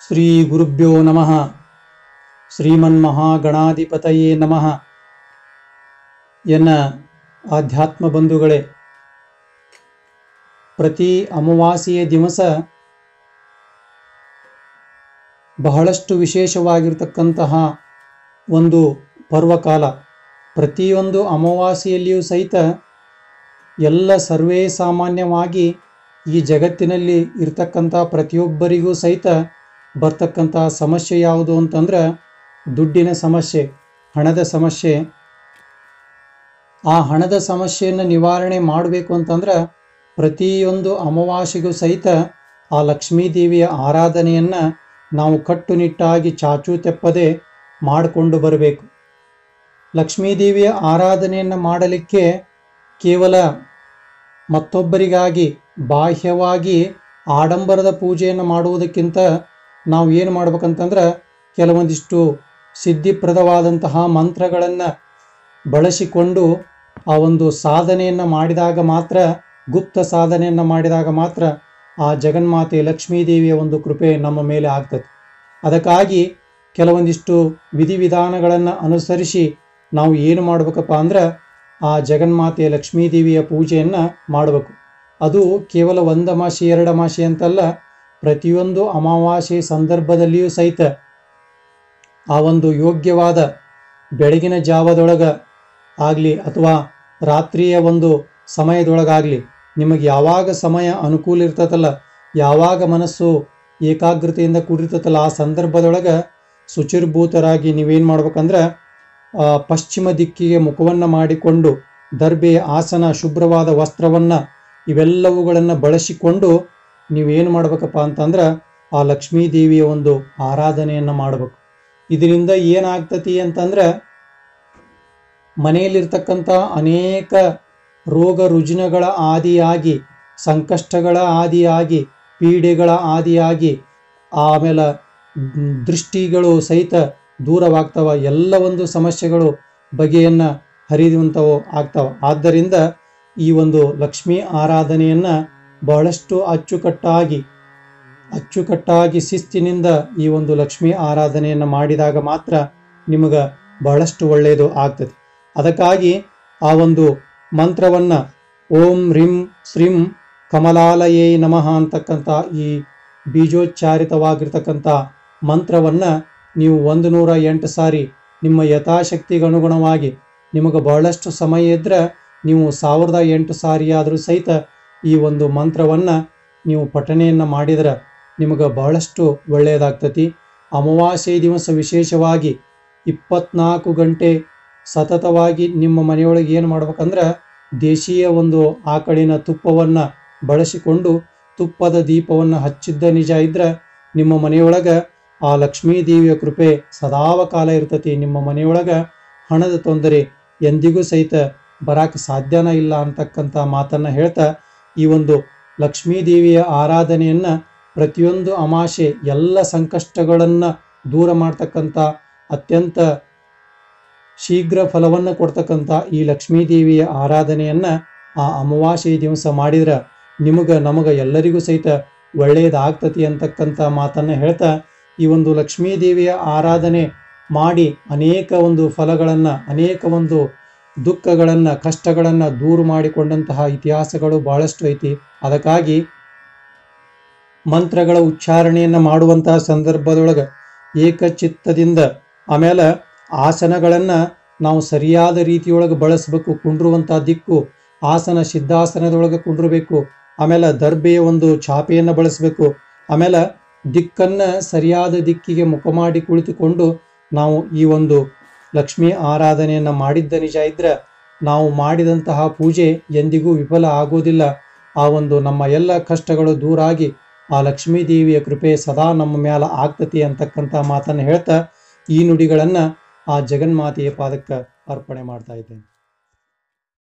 ಶ್ರೀ ಗುರುಭ್ಯೋ ನಮಃ ಶ್ರೀಮನ್ಮಹಾಗಣಾಧಿಪತಯೇ ನಮಃ ಎನ್ನ ಆಧ್ಯಾತ್ಮ ಬಂಧುಗಳೇ ಪ್ರತಿ ಅಮಾವಾಸ್ಯೆಯ ದಿವಸ ಬಹಳಷ್ಟು ವಿಶೇಷವಾಗಿರ್ತಕ್ಕಂತಹ ಒಂದು ಪರ್ವಕಾಲ ಪ್ರತಿಯೊಂದು ಅಮಾವಾಸ್ಯೆಯಲ್ಲಿಯೂ ಸಹಿತ ಎಲ್ಲ ಸರ್ವೇ ಸಾಮಾನ್ಯವಾಗಿ ಈ ಜಗತ್ತಿನಲ್ಲಿ ಇರ್ತಕ್ಕಂಥ ಪ್ರತಿಯೊಬ್ಬರಿಗೂ ಸಹಿತ ಬರ್ತಕ್ಕಂಥ ಸಮಸ್ಯೆ ಯಾವುದು ಅಂತಂದ್ರೆ ದುಡ್ಡಿನ ಸಮಸ್ಯೆ ಹಣದ ಸಮಸ್ಯೆ ಆ ಹಣದ ಸಮಸ್ಯೆಯನ್ನು ನಿವಾರಣೆ ಮಾಡಬೇಕು ಅಂತಂದ್ರೆ ಪ್ರತಿಯೊಂದು ಅಮಾವಾಸ್ಯೆಗೂ ಸಹಿತ ಆ ಲಕ್ಷ್ಮೀ ದೇವಿಯ ಆರಾಧನೆಯನ್ನು ನಾವು ಕಟ್ಟುನಿಟ್ಟಾಗಿ ಚಾಚೂ ತೆಪ್ಪದೆ ಮಾಡಿಕೊಂಡು ಬರಬೇಕು ಲಕ್ಷ್ಮೀ ದೇವಿಯ ಆರಾಧನೆಯನ್ನು ಮಾಡಲಿಕ್ಕೆ ಕೇವಲ ಮತ್ತೊಬ್ಬರಿಗಾಗಿ ಬಾಹ್ಯವಾಗಿ ಆಡಂಬರದ ಪೂಜೆಯನ್ನು ಮಾಡುವುದಕ್ಕಿಂತ ನಾವು ಏನು ಮಾಡ್ಬೇಕಂತಂದ್ರೆ ಕೆಲವೊಂದಿಷ್ಟು ಸಿದ್ಧಿಪ್ರದವಾದಂತಹ ಮಂತ್ರಗಳನ್ನು ಬಳಸಿಕೊಂಡು ಆ ಒಂದು ಸಾಧನೆಯನ್ನು ಮಾಡಿದಾಗ ಮಾತ್ರ ಗುಪ್ತ ಸಾಧನೆಯನ್ನು ಮಾಡಿದಾಗ ಮಾತ್ರ ಆ ಜಗನ್ಮಾತೆ ಲಕ್ಷ್ಮೀದೇವಿಯ ಒಂದು ಕೃಪೆ ನಮ್ಮ ಮೇಲೆ ಆಗ್ತದೆ ಅದಕ್ಕಾಗಿ ಕೆಲವೊಂದಿಷ್ಟು ವಿಧಿವಿಧಾನಗಳನ್ನು ಅನುಸರಿಸಿ ನಾವು ಏನು ಮಾಡ್ಬೇಕಪ್ಪ ಅಂದ್ರೆ ಆ ಜಗನ್ಮಾತೆ ಲಕ್ಷ್ಮೀದೇವಿಯ ಪೂಜೆಯನ್ನು ಮಾಡಬೇಕು ಅದು ಕೇವಲ ಒಂದು ಅಮಾಸೆ ಎರಡು ಅಮಾಸೆ ಅಂತಲ್ಲ ಪ್ರತಿಯೊಂದು ಅಮಾವಾಸ್ಯೆ ಸಂದರ್ಭದಲ್ಲಿಯೂ ಸಹಿತ ಆ ಒಂದು ಯೋಗ್ಯವಾದ ಬೆಳಗಿನ ಜಾವದೊಳಗ ಆಗಲಿ ಅಥವಾ ರಾತ್ರಿಯ ಒಂದು ಸಮಯದೊಳಗಾಗಲಿ ನಿಮಗೆ ಯಾವಾಗ ಸಮಯ ಅನುಕೂಲ ಇರ್ತದಲ್ಲ ಯಾವಾಗ ಮನಸ್ಸು ಏಕಾಗ್ರತೆಯಿಂದ ಕೂಡಿರ್ತದಲ್ಲ ಆ ಸಂದರ್ಭದೊಳಗೆ ಶುಚಿರ್ಭೂತರಾಗಿ ನೀವೇನು ಮಾಡ್ಬೇಕಂದ್ರೆ ಆ, ಪಶ್ಚಿಮ ದಿಕ್ಕಿಗೆ ಮುಖವನ್ನು ಮಾಡಿಕೊಂಡು ದರ್ಬೆ ಆಸನ ಶುಭ್ರವಾದ ವಸ್ತ್ರವನ್ನು ಇವೆಲ್ಲವುಗಳನ್ನು ಬಳಸಿಕೊಂಡು ನೀವೇನು ಮಾಡ್ಬೇಕಪ್ಪ ಅಂತಂದ್ರೆ ಆ ಲಕ್ಷ್ಮೀ ದೇವಿಯ ಒಂದು ಆರಾಧನೆಯನ್ನು ಮಾಡಬೇಕು ಇದರಿಂದ ಏನಾಗ್ತತಿ ಅಂತಂದ್ರೆ ಮನೆಯಲ್ಲಿರ್ತಕ್ಕಂಥ ಅನೇಕ ರೋಗ ರುಜಿನಗಳ ಆದಿಯಾಗಿ ಸಂಕಷ್ಟಗಳ ಆದಿಯಾಗಿ ಪೀಡೆಗಳ ಆದಿಯಾಗಿ ಆಮೇಲೆ ಮ್, ದೃಷ್ಟಿಗಳು ಸಹಿತ ದೂರವಾಗ್ತವ ಎಲ್ಲ ಒಂದು ಸಮಸ್ಯೆಗಳು ಬಗೆಯನ್ನು ಹರಿಯುವಂಥವು ಆಗ್ತವ ಆದ್ದರಿಂದ ಈ ಒಂದು ಲಕ್ಷ್ಮೀ ಆರಾಧನೆಯನ್ನು ಬಹಳಷ್ಟು ಅಚ್ಚುಕಟ್ಟಾಗಿ ಅಚ್ಚುಕಟ್ಟಾಗಿ ಶಿಸ್ತಿನಿಂದ ಈ ಒಂದು ಲಕ್ಷ್ಮೀ ಆರಾಧನೆಯನ್ನು ಮಾಡಿದಾಗ ಮಾತ್ರ ನಿಮಗೆ ಬಹಳಷ್ಟು ಒಳ್ಳೆಯದು ಆಗ್ತದೆ ಅದಕ್ಕಾಗಿ ಆ ಒಂದು ಮಂತ್ರವನ್ನು ಓಂ ಹ್ರೀಂ ಶ್ರೀಂ ಕಮಲಾಲಯೇ ನಮಃ ಅಂತಕ್ಕಂಥ ಈ ಬೀಜೋಚ್ಚಾರಿತವಾಗಿರ್ತಕ್ಕಂಥ ಮಂತ್ರವನ್ನು ನೀವು ಒಂದು ನೂರ ಎಂಟು ಸಾರಿ ನಿಮ್ಮ ಯಥಾಶಕ್ತಿಗೆ ಅನುಗುಣವಾಗಿ ನಿಮಗೆ ಬಹಳಷ್ಟು ಸಮಯ ಇದ್ದರೆ ನೀವು ಸಾವಿರದ ಎಂಟು ಸಾರಿ ಆದರೂ ಸಹಿತ ಈ ಒಂದು ಮಂತ್ರವನ್ನು ನೀವು ಪಠಣೆಯನ್ನು ಮಾಡಿದ್ರೆ ನಿಮಗೆ ಬಹಳಷ್ಟು ಒಳ್ಳೆಯದಾಗ್ತತಿ ಅಮಾವಾಸ್ಯೆ ದಿವಸ ವಿಶೇಷವಾಗಿ ಇಪ್ಪತ್ನಾಲ್ಕು ಗಂಟೆ ಸತತವಾಗಿ ನಿಮ್ಮ ಮನೆಯೊಳಗೆ ಏನು ಮಾಡ್ಬೇಕಂದ್ರೆ ದೇಶೀಯ ಒಂದು ಆಕಳಿನ ತುಪ್ಪವನ್ನು ಬಳಸಿಕೊಂಡು ತುಪ್ಪದ ದೀಪವನ್ನು ಹಚ್ಚಿದ್ದ ನಿಜ ಇದ್ರೆ ನಿಮ್ಮ ಮನೆಯೊಳಗೆ ಆ ಲಕ್ಷ್ಮೀ ದೇವಿಯ ಕೃಪೆ ಸದಾವಕಾಲ ಇರ್ತತಿ ನಿಮ್ಮ ಮನೆಯೊಳಗೆ ಹಣದ ತೊಂದರೆ ಎಂದಿಗೂ ಸಹಿತ ಬರಾಕ ಸಾಧ್ಯನ ಇಲ್ಲ ಅಂತಕ್ಕಂಥ ಮಾತನ್ನು ಹೇಳ್ತಾ ಈ ಒಂದು ಲಕ್ಷ್ಮೀ ದೇವಿಯ ಆರಾಧನೆಯನ್ನು ಪ್ರತಿಯೊಂದು ಅಮಾಶೆ ಎಲ್ಲ ಸಂಕಷ್ಟಗಳನ್ನು ದೂರ ಮಾಡ್ತಕ್ಕಂಥ ಅತ್ಯಂತ ಶೀಘ್ರ ಫಲವನ್ನು ಕೊಡ್ತಕ್ಕಂಥ ಈ ಲಕ್ಷ್ಮೀ ದೇವಿಯ ಆರಾಧನೆಯನ್ನು ಆ ಅಮಾವಾಸ್ಯೆ ದಿವಸ ಮಾಡಿದ್ರೆ ನಿಮಗೆ ನಮಗೆ ಎಲ್ಲರಿಗೂ ಸಹಿತ ಒಳ್ಳೆಯದಾಗ್ತತಿ ಅಂತಕ್ಕಂಥ ಮಾತನ್ನು ಹೇಳ್ತಾ ಈ ಒಂದು ಲಕ್ಷ್ಮೀ ದೇವಿಯ ಆರಾಧನೆ ಮಾಡಿ ಅನೇಕ ಒಂದು ಫಲಗಳನ್ನು ಅನೇಕ ಒಂದು ದುಃಖಗಳನ್ನು ಕಷ್ಟಗಳನ್ನು ದೂರ ಮಾಡಿಕೊಂಡಂತಹ ಇತಿಹಾಸಗಳು ಬಹಳಷ್ಟು ಐತಿ ಅದಕ್ಕಾಗಿ ಮಂತ್ರಗಳ ಉಚ್ಚಾರಣೆಯನ್ನು ಮಾಡುವಂತಹ ಸಂದರ್ಭದೊಳಗೆ ಏಕಚಿತ್ತದಿಂದ ಆಮೇಲೆ ಆಸನಗಳನ್ನು ನಾವು ಸರಿಯಾದ ರೀತಿಯೊಳಗೆ ಬಳಸಬೇಕು ಕುಂಡ್ರುವಂಥ ದಿಕ್ಕು ಆಸನ ಸಿದ್ಧಾಸನದೊಳಗೆ ಕುಂಡ್ರಬೇಕು ಆಮೇಲೆ ದರ್ಬೆಯ ಒಂದು ಚಾಪೆಯನ್ನು ಬಳಸಬೇಕು ಆಮೇಲೆ ದಿಕ್ಕನ್ನು ಸರಿಯಾದ ದಿಕ್ಕಿಗೆ ಮುಖ ಮಾಡಿ ಕುಳಿತುಕೊಂಡು ನಾವು ಈ ಒಂದು ಲಕ್ಷ್ಮೀ ಆರಾಧನೆಯನ್ನು ಮಾಡಿದ್ದ ನಿಜ ಇದ್ರೆ ನಾವು ಮಾಡಿದಂತಹ ಪೂಜೆ ಎಂದಿಗೂ ವಿಫಲ ಆಗೋದಿಲ್ಲ ಆ ಒಂದು ನಮ್ಮ ಎಲ್ಲ ಕಷ್ಟಗಳು ದೂರಾಗಿ ಆ ಲಕ್ಷ್ಮೀ ದೇವಿಯ ಕೃಪೆ ಸದಾ ನಮ್ಮ ಮ್ಯಾಲ ಆಗ್ತತಿ ಅಂತಕ್ಕಂಥ ಮಾತನ್ನು ಹೇಳ್ತಾ ಈ ನುಡಿಗಳನ್ನು ಆ ಜಗನ್ಮಾತೆಯ ಪಾದಕ್ಕೆ ಅರ್ಪಣೆ ಮಾಡ್ತಾ ಇದ್ದೇನೆ